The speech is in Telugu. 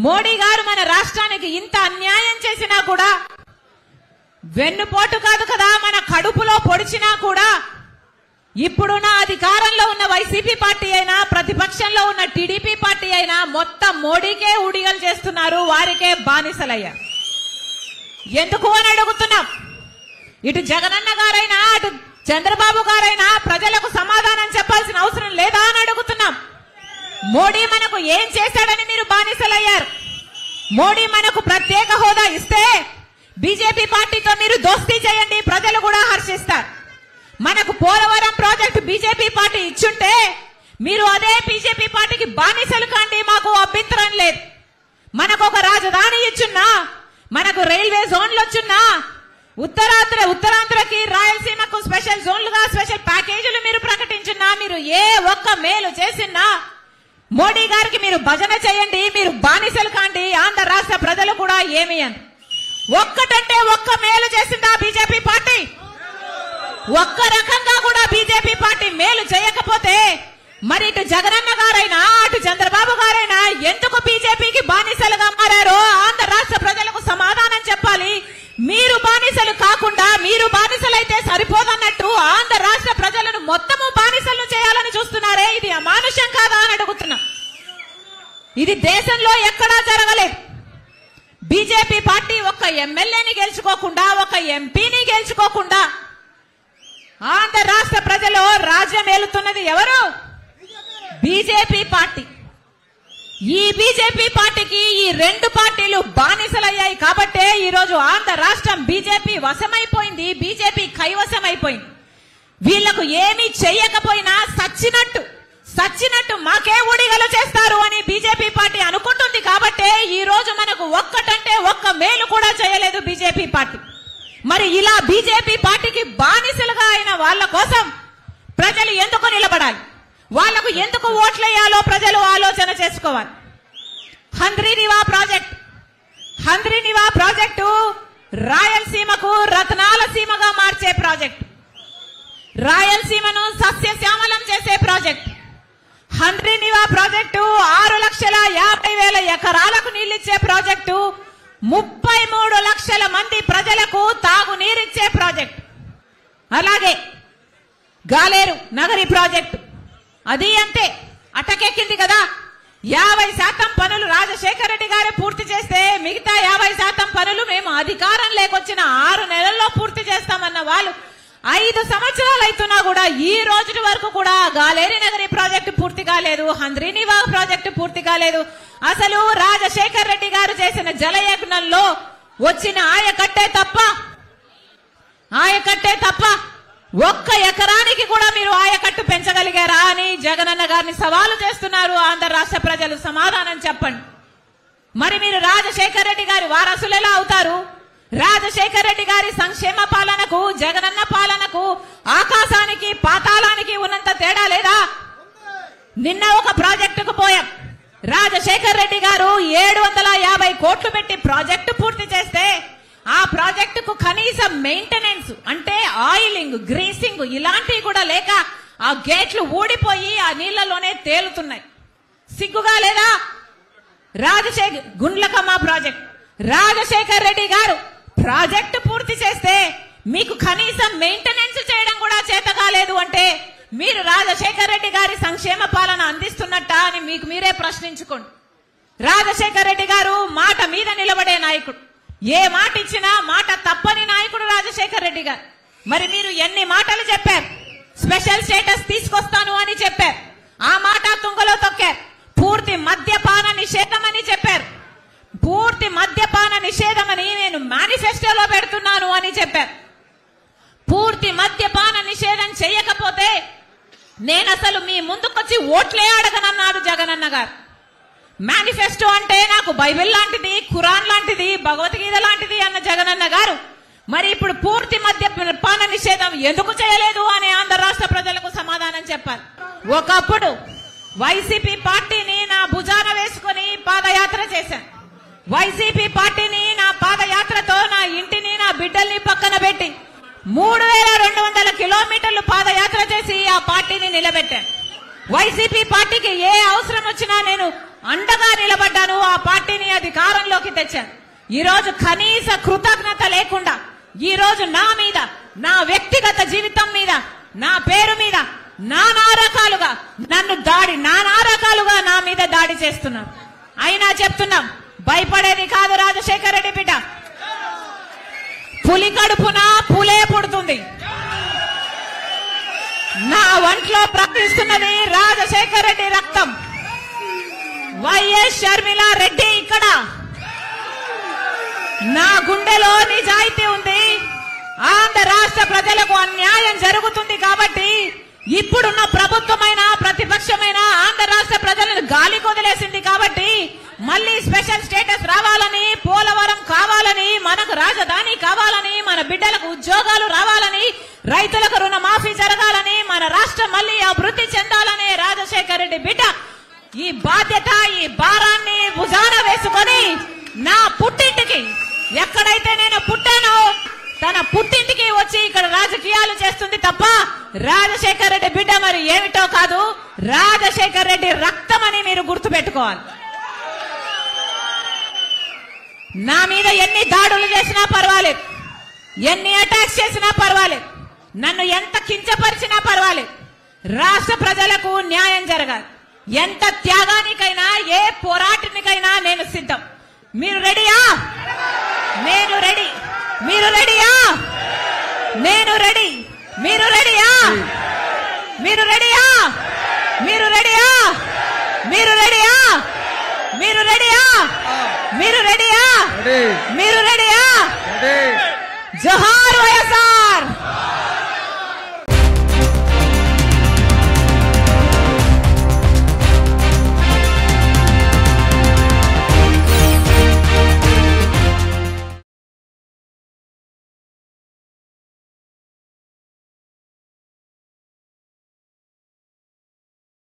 మోడీ గారు మన రాష్ట్రానికి ఇంత అన్యాయం చేసినా కూడా వెన్నుపోటు కాదు కదా మన కడుపులో పొడిచినా కూడా ఇప్పుడున్న అధికారంలో ఉన్న వైసీపీ పార్టీ అయినా ప్రతిపక్షంలో ఉన్న టీడీపీ పార్టీ అయినా మొత్తం మోడీకే ఉడిగలు చేస్తున్నారు వారికే బానిసలయ్యారు ఎందుకు అని అడుగుతున్నాం ఇటు జగనన్న గారైనా అటు చంద్రబాబు గారైనా ప్రజలకు సమాధానం చెప్పాల్సిన అవసరం లేదా అని అడుగుతున్నాం మోడీ మనకు ఏం చేశాడని మీరు బానిసలయ్యారు మోడీ మనకు ప్రత్యేక హోదా ఇస్తే బీజేపీ పార్టీతో మీరు దోస్తీ చేయండి ప్రజలు కూడా హర్షిస్తారు మనకు పోలవరం ప్రాజెక్టు బీజేపీ పార్టీ ఇచ్చుంటే మీరు అదే బీజేపీ పార్టీకి బానిసలు కాండి మాకు అభ్యంతరం లేదు మనకు ఒక రాజధాని ఇచ్చున్నా మనకు రైల్వే జోన్లు వచ్చున్నా ఉత్తరాంధ్ర ఉత్తరాంధ్రకి రాయలసీమకు స్పెషల్ జోన్లుగా స్పెషల్ ప్యాకేజీలు మీరు ప్రకటించున్నా మీరు ఏ ఒక్క మేలు చేసినా మోడీ గారికి మీరు భజన చేయండి మీరు బానిసలు కాండి ఆంధ్ర రాష్ట్ర ప్రజలు కూడా ఏమి అని ఒక్కటంటే ఒక్క మేలు చేసిందా బీజేపీ పార్టీ ఒక్క రకంగా కూడా బీజేపీ పార్టీ మేలు చేయకపోతే మరి ఇటు జగనన్న గారైనా అటు చంద్రబాబు గారైనా ఎందుకు బీజేపీకి బానిసలుగా మారారో ఆంధ్ర రాష్ట్ర ప్రజలకు సమాధానం చెప్పాలి మీరు బానిసలు కాకుండా మీరు బానిసలైతే సరిపోదన్నట్టు ఆంధ్ర రాష్ట్ర ప్రజలను మొత్తము బానిసలను చేయాలని చూస్తున్నారే ఇది అమానుషం కాదా అని అడుగుతున్నా ఇది దేశంలో ఎక్కడా జరగలేదు బీజేపీ పార్టీ ఒక ఎమ్మెల్యేని గెలుచుకోకుండా ఒక ఎంపీని గెలుచుకోకుండా ఆంధ్ర రాష్ట్ర ప్రజలు రాజ్యం ఏలుతున్నది ఎవరు బీజేపీ పార్టీ ఈ బీజేపీ పార్టీకి ఈ రెండు పార్టీలు బానిసలయ్యాయి కాబట్టే ఈ రోజు ఆంధ్ర రాష్ట్రం బీజేపీ వశమైపోయింది బీజేపీ కైవశమైపోయింది వీళ్లకు ఏమీ చెయ్యకపోయినా సచ్చినట్టు సచ్చినట్టు మాకే ఊడిగలు చేస్తారు అని బీజేపీ పార్టీ అనుకుంటుంది కాబట్టే ఈ రోజు మనకు ఒక్కటంటే ఒక్క మేలు కూడా చేయలేదు బీజేపీ పార్టీ మరి ఇలా బీజేపీ పార్టీకి బానిసలుగా అయిన వాళ్ళ కోసం ప్రజలు ఎందుకు నిలబడాలి వాళ్లకు ఎందుకు ఓట్లేయాలో ప్రజలు ఆలోచన చేసుకోవాలి హంద్రీనివా ప్రాజెక్ట్ హంద్రీనివా ప్రాజెక్టు రాయలసీమకు రత్నాల సీమగా మార్చే ప్రాజెక్టు రాయలసీమను సస్యశ్యామలం చేసే ప్రాజెక్ట్ హంద్రీనివా ప్రాజెక్టు ఆరు లక్షల యాభై వేల ఎకరాలకు నీళ్ళిచ్చే ప్రాజెక్టు ముప్పై మూడు లక్షల మంది ప్రజలకు తాగునీరిచ్చే ప్రాజెక్ట్ అలాగే గాలేరు నగరి ప్రాజెక్టు అది అంతే అటకెక్కింది కదా యాభై శాతం పనులు రాజశేఖర రెడ్డి గారు పూర్తి చేస్తే మిగతా యాభై శాతం పనులు మేము అధికారం లేకొచ్చిన ఆరు నెలల్లో పూర్తి చేస్తామన్న వాళ్ళు ఐదు సంవత్సరాలు అవుతున్నా కూడా ఈ రోజు వరకు కూడా గాలేరి నగరి ప్రాజెక్టు పూర్తి కాలేదు హంద్రీనివా ప్రాజెక్టు పూర్తి కాలేదు అసలు రాజశేఖర్ రెడ్డి గారు చేసిన జలయజ్ఞంలో వచ్చిన ఆయకట్టే తప్ప ఆయకట్టే తప్ప ఒక్క ఎకరానికి కూడా మీరు ఆయకట్టు పెంచగలిగారా అని జగనన్న గారిని సవాలు చేస్తున్నారు ఆంధ్ర రాష్ట్ర ప్రజలు సమాధానం చెప్పండి మరి మీరు రాజశేఖర్ రెడ్డి గారి వారసులు ఎలా అవుతారు రాజశేఖర్ రెడ్డి గారి సంక్షేమ పాలనకు జగనన్న పాలనకు ఆకాశానికి పాతాళానికి ఉన్నంత తేడా లేదా నిన్న ఒక ప్రాజెక్టుకు పోయాం రాజశేఖర్ రెడ్డి గారు ఏడు వందల యాభై కోట్లు పెట్టి ప్రాజెక్టు పూర్తి చేస్తే ఆ ప్రాజెక్టుకు కనీసం మెయింటెనెన్స్ అంటే ఆయిలింగ్ గ్రీసింగ్ ఇలాంటివి కూడా లేక ఆ గేట్లు ఊడిపోయి ఆ నీళ్లలోనే తేలుతున్నాయి సిగ్గుగా లేదా రాజశేఖర్ గుండ్లకమ్మ ప్రాజెక్ట్ రాజశేఖర్ రెడ్డి గారు ప్రాజెక్టు పూర్తి చేస్తే మీకు కనీసం మెయింటెనెన్స్ చేయడం కూడా చేత కాలేదు అంటే మీరు రాజశేఖర్ రెడ్డి గారి సంక్షేమ పాలన అందిస్తున్నట్టా అని మీకు మీరే ప్రశ్నించుకోండి రాజశేఖర్ రెడ్డి గారు మాట మీద నిలబడే నాయకుడు ఏ మాట ఇచ్చినా మాట తప్పని నాయకుడు రాజశేఖర్ రెడ్డి గారు మరి మీరు ఎన్ని మాటలు చెప్పారు స్పెషల్ స్టేటస్ తీసుకొస్తాను అని చెప్పారు ఆ మాట తుంగలో తొక్కారు పూర్తి మద్యపాన నిషేధం అని చెప్పారు పూర్తి మద్యపాన నిషేధం అని నేను మేనిఫెస్టోలో పెడుతున్నాను అని చెప్పారు పూర్తి మద్యపాన నిషేధం చేయకపోతే నేను అసలు మీ ముందుకొచ్చి ఓట్లే అడగనన్నాడు జగనన్న గారు మేనిఫెస్టో అంటే నాకు బైబిల్ లాంటిది ఖురాన్ లాంటిది భగవద్గీత లాంటిది అన్న జగనన్న గారు మరి ఇప్పుడు పూర్తి మధ్య పాన నిషేధం ఎందుకు చేయలేదు అని ఆంధ్ర రాష్ట్ర ప్రజలకు సమాధానం చెప్పాలి ఒకప్పుడు వైసీపీ పార్టీని నా భుజాన వేసుకుని పాదయాత్ర చేశాను వైసీపీ పార్టీని నా పాదయాత్రతో నా ఇంటిని నా బిడ్డల్ని పక్కన పెట్టి మూడు వేల రెండు వందల కిలోమీటర్లు పాదయాత్ర చేసి ఆ పార్టీని నిలబెట్టాను వైసీపీ పార్టీకి ఏ అవసరం వచ్చినా నేను అండగా నిలబడ్డాను ఆ పార్టీని అధికారంలోకి తెచ్చాను ఈ రోజు కనీస కృతజ్ఞత లేకుండా ఈ రోజు నా మీద నా వ్యక్తిగత జీవితం మీద నా పేరు మీద నానా రకాలుగా నన్ను దాడి నానా రకాలుగా నా మీద దాడి చేస్తున్నారు అయినా చెప్తున్నాం భయపడేది కాదు రాజశేఖర రెడ్డి బిడ్డ పులి కడుపున పులే పుడుతుంది నా ఒంట్లో ప్రకటిస్తున్నది రాజశేఖర రెడ్డి రక్తం వైఎస్ షర్మిల రెడ్డి ఇక్కడ నా గుండెలో నిజాయితీ ఉంది ఆంధ్ర రాష్ట్ర ప్రజలకు అన్యాయం జరుగుతుంది కాబట్టి ఇప్పుడున్న ప్రభుత్వమైన ప్రతిపక్షమైన ఆంధ్ర రాష్ట్ర ప్రజలను గాలి కొదిలేసింది కాబట్టి మళ్ళీ స్పెషల్ స్టేటస్ రావాలని పోలవరం కావాలని మనకు రాజధాని కావాలని మన బిడ్డలకు ఉద్యోగాలు రావాలని రైతులకు రుణమాఫీ జరగాలని మన రాష్ట్రం మళ్ళీ అభివృద్ధి చెందాలని రాజశేఖర రెడ్డి బిడ్డ ఈ బాధ్యత ఈ భారాన్ని భుజాన వేసుకొని నా పుట్టింటికి ఎక్కడైతే నేను పుట్టానో తన పుట్టింటికి వచ్చి ఇక్కడ రాజకీయాలు చేస్తుంది తప్ప రాజశేఖర రెడ్డి బిడ్డ మరి ఏమిటో కాదు రాజశేఖర రెడ్డి రక్తం అని మీరు గుర్తుపెట్టుకోవాలి నా మీద ఎన్ని దాడులు చేసినా పర్వాలేదు ఎన్ని అటాక్స్ చేసినా పర్వాలేదు నన్ను ఎంత కించపరిచినా పర్వాలేదు రాష్ట్ర ప్రజలకు న్యాయం జరగాలి ఎంత త్యాగానికైనా ఏ పోరాటానికైనా నేను సిద్ధం మీరు రెడీయా నేను రెడీ మీరు రెడీయా నేను రెడీ మీరు రెడీయా మీరు రెడీయా మీరు రెడీయా మీరు రెడీయా మీరు రెడీయా మీరు రెడీయా రెడీ మీరు రెడీయా రెడీ జోహార్ వైఎస్ఆర్